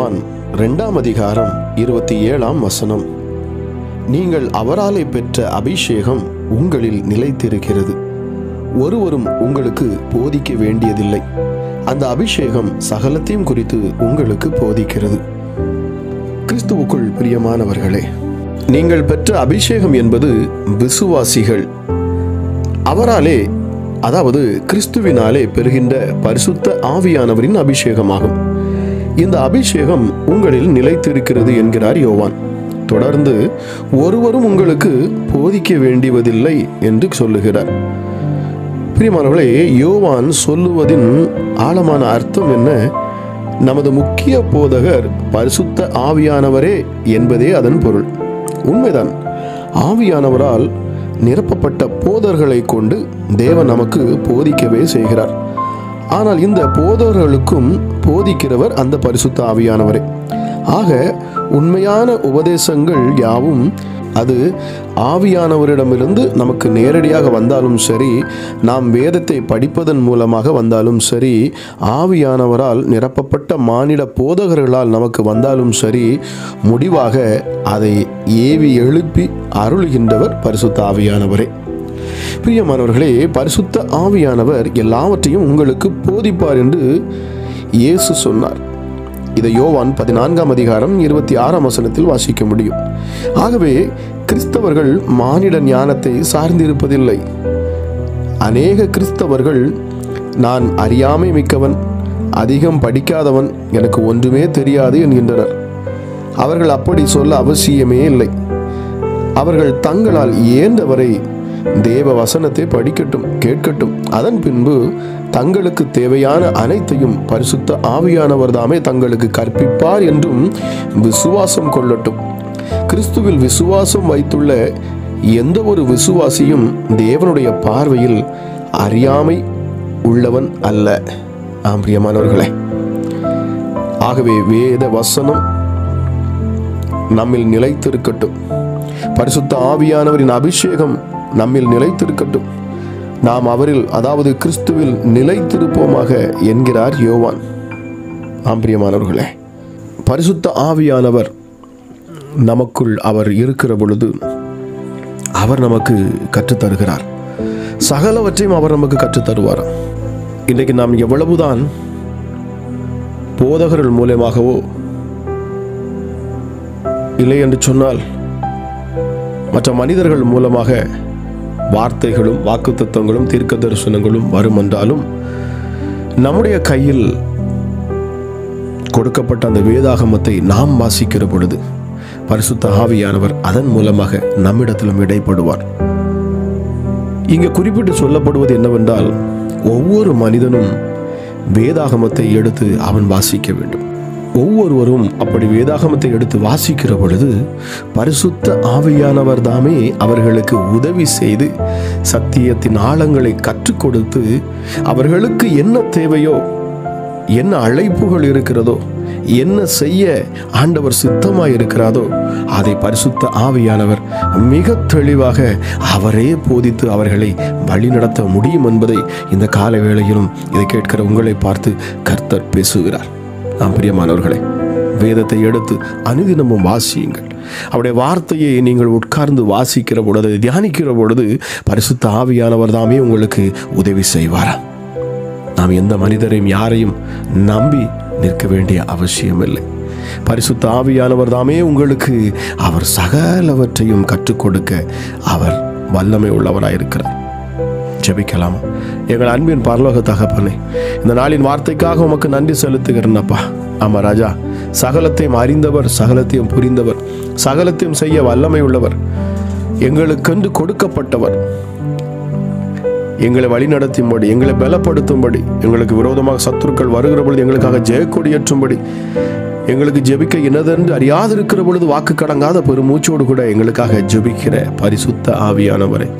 யோவான் இரண்டாம் அதிகாரம் இருபத்தி ஏழாம் வசனம் நீங்கள் அவராலே பெற்ற அபிஷேகம் உங்களில் நிலைத்திருக்கிறது ஒருவரும் உங்களுக்கு போதிக்க வேண்டியதில்லை அந்த அபிஷேகம் சகலத்தையும் குறித்து உங்களுக்கு போதிக்கிறது கிறிஸ்துவுக்குள் பிரியமானவர்களே நீங்கள் பெற்ற அபிஷேகம் என்பது விசுவாசிகள் அவராலே அதாவது கிறிஸ்துவினாலே பெறுகின்ற பரிசுத்த ஆவியானவரின் அபிஷேகமாகும் இந்த அபிஷேகம் உங்களில் நிலைத்திருக்கிறது என்கிறார் யோவான் தொடர்ந்து ஒருவரும் உங்களுக்கு போதிக்க வேண்டியதில்லை என்று சொல்லுகிறார் பிரியமானவர்களே யோவான் சொல்லுவதின் ஆழமான அர்த்தம் என்ன நமது முக்கிய போதகர் பரிசுத்த ஆவியானவரே என்பதே அதன் பொருள் உண்மைதான் ஆவியானவரால் நிரப்பப்பட்ட போதர்களை கொண்டு தேவன் நமக்கு போதிக்கவே செய்கிறார் ஆனால் இந்த போதர்களுக்கும் போதிக்கிறவர் அந்த பரிசுத்த ஆவியானவரே ஆக உண்மையான உபதேசங்கள் யாவும் அது ஆவியானவரிடமிருந்து நமக்கு நேரடியாக வந்தாலும் சரி நாம் வேதத்தை படிப்பதன் மூலமாக வந்தாலும் சரி ஆவியானவரால் நிரப்பப்பட்ட மானிட போதகர்களால் நமக்கு வந்தாலும் சரி முடிவாக அதை ஏவி எழுப்பி அருளுகின்றவர் பரிசுத்த ஆவியானவரே பிரியமானவர்களே பரிசுத்த ஆவியானவர் எல்லாவற்றையும் உங்களுக்கு போதிப்பார் என்று இயேசு சொன்னார் இதை யோவான் பதினான்காம் அதிகாரம் இருபத்தி ஆறாம் வசனத்தில் வாசிக்க முடியும் ஆகவே கிறிஸ்தவர்கள் மானிட ஞானத்தை சார்ந்திருப்பதில்லை அநேக கிறிஸ்தவர்கள் நான் அறியாமை மிக்கவன் அதிகம் படிக்காதவன் எனக்கு ஒன்றுமே தெரியாது என்கின்றனர் அவர்கள் அப்படி சொல்ல அவசியமே இல்லை அவர்கள் தங்களால் இயன்றவரை தேவ வசனத்தை படிக்கட்டும் கேட்கட்டும் அதன் பின்பு தங்களுக்கு தேவையான அனைத்தையும் பரிசுத்த ஆவியானவர் தாமே தங்களுக்கு கற்பிப்பார் என்றும் விசுவாசம் கொள்ளட்டும் கிறிஸ்துவில் விசுவாசம் வைத்துள்ள எந்த ஒரு விசுவாசியும் தேவனுடைய பார்வையில் அறியாமை உள்ளவன் அல்ல ஆம் பிரியமானவர்களே ஆகவே வேத வசனம் நம்மில் நிலைத்திருக்கட்டும் பரிசுத்த ஆவியானவரின் அபிஷேகம் நம்மில் நிலைத்திருக்கட்டும் நாம் அவரில் அதாவது கிறிஸ்துவில் நிலைத்திருப்போமாக என்கிறார் யோவான் ஆம்பிரியமானவர்களே பரிசுத்த ஆவியானவர் நமக்குள் அவர் இருக்கிற பொழுது அவர் நமக்கு கற்றுத்தருகிறார் சகலவற்றையும் அவர் நமக்கு கற்றுத்தருவார் இன்றைக்கு நாம் எவ்வளவுதான் போதகர்கள் மூலமாகவோ இல்லை என்று சொன்னால் மற்ற மனிதர்கள் மூலமாக வார்த்தைகளும் வாக்குத்தத்தங்களும் தீர்க்க தரிசனங்களும் வரும் என்றாலும் நம்முடைய கையில் கொடுக்கப்பட்ட அந்த வேதாகமத்தை நாம் வாசிக்கிற பொழுது பரிசுத்த ஆவியானவர் அதன் மூலமாக நம்மிடத்திலும் இடைப்படுவார் இங்கு குறிப்பிட்டு சொல்லப்படுவது என்னவென்றால் ஒவ்வொரு மனிதனும் வேதாகமத்தை எடுத்து அவன் வாசிக்க வேண்டும் ஒவ்வொருவரும் அப்படி வேதாகமத்தை எடுத்து வாசிக்கிற பொழுது பரிசுத்த ஆவியானவர் தாமே அவர்களுக்கு உதவி செய்து சத்தியத்தின் ஆழங்களை கற்றுக் கொடுத்து அவர்களுக்கு என்ன தேவையோ என்ன அழைப்புகள் இருக்கிறதோ என்ன செய்ய ஆண்டவர் சித்தமாய் இருக்கிறாதோ அதை பரிசுத்த ஆவியானவர் மிக தெளிவாக அவரே போதித்து அவர்களை வழிநடத்த முடியும் என்பதை இந்த கால வேளையிலும் இதை கேட்கிற உங்களை பார்த்து கர்த்தர் பேசுகிறார் நாம் பிரியமானவர்களே வேதத்தை எடுத்து அனுதினமும் வாசியுங்கள் அவருடைய வார்த்தையை நீங்கள் உட்கார்ந்து வாசிக்கிற பொழுது தியானிக்கிற பொழுது பரிசுத்த ஆவியானவர் தாமே உங்களுக்கு உதவி செய்வாரா நாம் எந்த மனிதரையும் யாரையும் நம்பி நிற்க வேண்டிய அவசியமில்லை பரிசுத்த ஆவியானவர் தாமே உங்களுக்கு அவர் சகலவற்றையும் கற்றுக் கொடுக்க அவர் வல்லமை உள்ளவராயிருக்கிறார் ஜெபிக்கலாமா எங்கள் அன்பின் பரலோக தகப்பனே இந்த நாளின் வார்த்தைக்காக உமக்கு நன்றி செலுத்துகிறேன்னப்பா ஆமா ராஜா சகலத்தையும் அறிந்தவர் சகலத்தையும் புரிந்தவர் சகலத்தையும் செய்ய வல்லமை உள்ளவர் எங்களுக்கென்று கொடுக்கப்பட்டவர் எங்களை வழிநடத்தும்படி எங்களை பலப்படுத்தும்படி எங்களுக்கு விரோதமாக சத்துருக்கள் வருகிற பொழுது எங்களுக்காக ஜெயக்கொடியேற்றும்படி எங்களுக்கு ஜெபிக்க என்னதென்று அறியாதிருக்கிற பொழுது வாக்கு கடங்காத பெருமூச்சோடு கூட எங்களுக்காக ஜெபிக்கிற பரிசுத்த ஆவியானவரை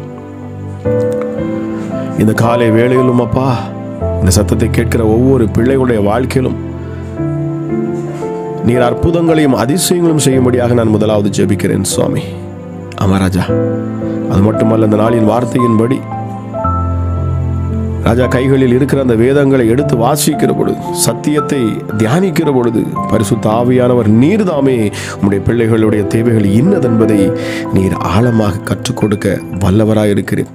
இந்த காலை வேளையிலும் அப்பா இந்த சத்தத்தை கேட்கிற ஒவ்வொரு பிள்ளைகளுடைய வாழ்க்கையிலும் நீர் அற்புதங்களையும் அதிசயங்களும் செய்யும்படியாக நான் முதலாவது ஜெபிக்கிறேன் சுவாமி அமராஜா அது மட்டுமல்ல இந்த நாளின் வார்த்தையின்படி ராஜா கைகளில் இருக்கிற அந்த வேதங்களை எடுத்து வாசிக்கிற பொழுது சத்தியத்தை தியானிக்கிற பொழுது பரிசுத்த ஆவியானவர் நீர்தாமே உம்முடைய பிள்ளைகளுடைய தேவைகள் இன்னதென்பதை நீர் ஆழமாக கற்றுக் கொடுக்க வல்லவராயிருக்கிறேன்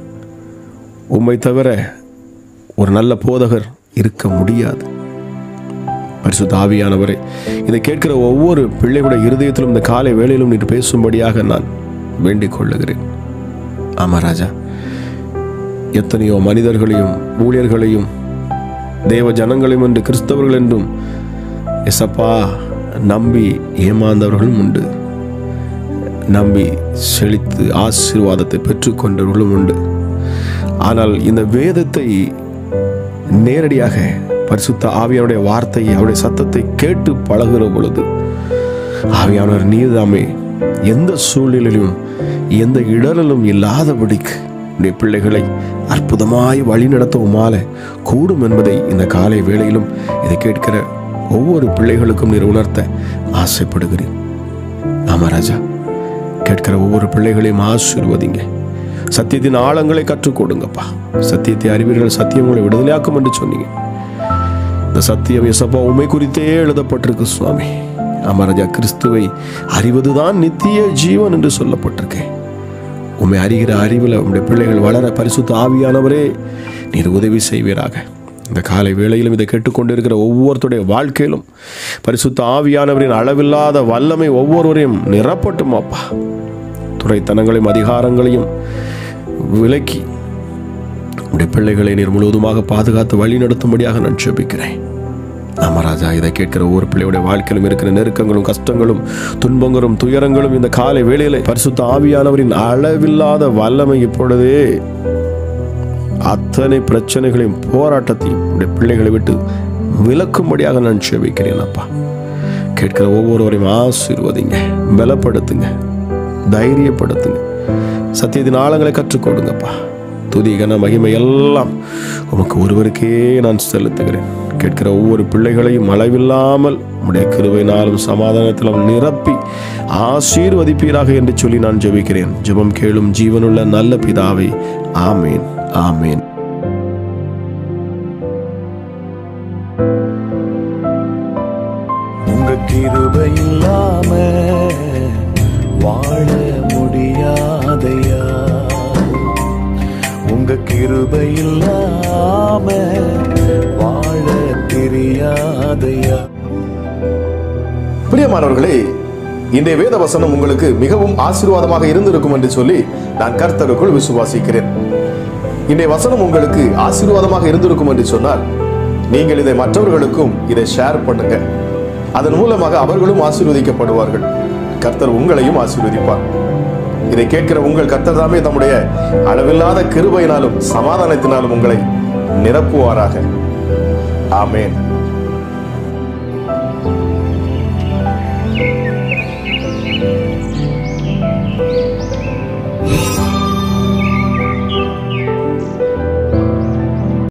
உம்மை தவிர ஒரு நல்ல போதகர் இருக்க முடியாது பரிசுத்த ஆவியானவரே இதை கேட்கிற ஒவ்வொரு பிள்ளைகளுடைய இருதயத்திலும் இந்த காலை வேளையிலும் நீர் பேசும்படியாக நான் வேண்டிக் கொள்ளுகிறேன் ஆமா ராஜா எத்தனையோ மனிதர்களையும் ஊழியர்களையும் தேவ ஜனங்களையும் என்று கிறிஸ்தவர்கள் என்றும் எசப்பா நம்பி ஏமாந்தவர்களும் உண்டு நம்பி செழித்து ஆசீர்வாதத்தை பெற்றுக்கொண்டவர்களும் உண்டு ஆனால் இந்த வேதத்தை நேரடியாக பரிசுத்த ஆவியானுடைய வார்த்தையை அவருடைய சத்தத்தை கேட்டு பழகுற பொழுது ஆவியானவர் நீதாமே எந்த சூழ்நிலையிலும் எந்த இடரலும் இல்லாதபடிக்கு உடைய பிள்ளைகளை அற்புதமாய் வழிநடத்த உமால கூடும் என்பதை இந்த காலை வேளையிலும் இதை கேட்கிற ஒவ்வொரு பிள்ளைகளுக்கும் நீர் உணர்த்த ஆசைப்படுகிறேன் ஆமா ராஜா கேட்கிற ஒவ்வொரு பிள்ளைகளையும் ஆசீர்வதிங்க சத்தியத்தின் ஆழங்களை கற்றுக் கொடுங்கப்பா சத்தியத்தை அறிவீர்கள் சத்தியம் உங்களை விடுதலையாக்கும் என்று சொன்னீங்க இந்த சத்தியம் எசப்பா உண்மை குறித்தே எழுதப்பட்டிருக்கு சுவாமி ஆமா ராஜா கிறிஸ்துவை அறிவதுதான் நித்திய ஜீவன் என்று சொல்லப்பட்டிருக்கேன் உண்மை அறிகிற அறிவில் உங்களுடைய பிள்ளைகள் வளர பரிசுத்த ஆவியானவரே நீர் உதவி செய்வீராக இந்த காலை வேளையிலும் இதை கேட்டுக்கொண்டிருக்கிற ஒவ்வொருத்தருடைய வாழ்க்கையிலும் பரிசுத்த ஆவியானவரின் அளவில்லாத வல்லமை ஒவ்வொருவரையும் நிரப்பட்டும் அப்பா துறைத்தனங்களையும் அதிகாரங்களையும் விலக்கி உடைய பிள்ளைகளை நீர் முழுவதுமாக பாதுகாத்து வழி நடத்தும்படியாக நான் ஜெபிக்கிறேன் ஆமராஜா இதை கேட்கிற ஒவ்வொரு பிள்ளையுடைய வாழ்க்கையிலும் இருக்கிற நெருக்கங்களும் கஷ்டங்களும் துன்பங்களும் துயரங்களும் இந்த காலை வேளையில பரிசுத்த ஆவியானவரின் அளவில்லாத வல்லமை இப்பொழுதே அத்தனை பிரச்சனைகளையும் போராட்டத்தையும் உடைய பிள்ளைகளை விட்டு விலக்கும்படியாக நான் செபிக்கிறேன் அப்பா கேட்கிற ஒவ்வொருவரையும் ஆசீர்வதிங்க பலப்படுத்துங்க தைரியப்படுத்துங்க சத்தியத்தின் ஆழங்களை கற்றுக் கொடுங்கப்பா துதி கன மகிமை எல்லாம் உமக்கு ஒருவருக்கே நான் செலுத்துகிறேன் கேட்கிற ஒவ்வொரு பிள்ளைகளையும் அளவில்லாமல் உடைய கிருபையினாலும் சமாதானத்திலும் நிரப்பி ஆசீர்வதிப்பீராக என்று சொல்லி நான் ஜெபிக்கிறேன் ஜெபம் கேளும் ஜீவனுள்ள நல்ல பிதாவே ஆமேன் ஆமேன் உங்க கிருபை இல்லாம வாழ முடியாதையா உங்க கிருபை இல்லாம வாழ தெரியாதையா பிரியமானவர்களே இன்றைய வேத வசனம் உங்களுக்கு மிகவும் ஆசீர்வாதமாக இருந்திருக்கும் என்று சொல்லி நான் கர்த்தருக்குள் விசுவாசிக்கிறேன் இன்றைய வசனம் உங்களுக்கு ஆசீர்வாதமாக இருந்திருக்கும் என்று சொன்னால் நீங்கள் இதை மற்றவர்களுக்கும் இதை ஷேர் பண்ணுங்க அதன் மூலமாக அவர்களும் ஆசீர்வதிக்கப்படுவார்கள் கர்த்தர் உங்களையும் ஆசீர்வதிப்பார் இதை கேட்கிற உங்கள் கர்த்தர் தாமே தம்முடைய அளவில்லாத கிருபையினாலும் சமாதானத்தினாலும் உங்களை நிரப்புவாராக ஆமேன்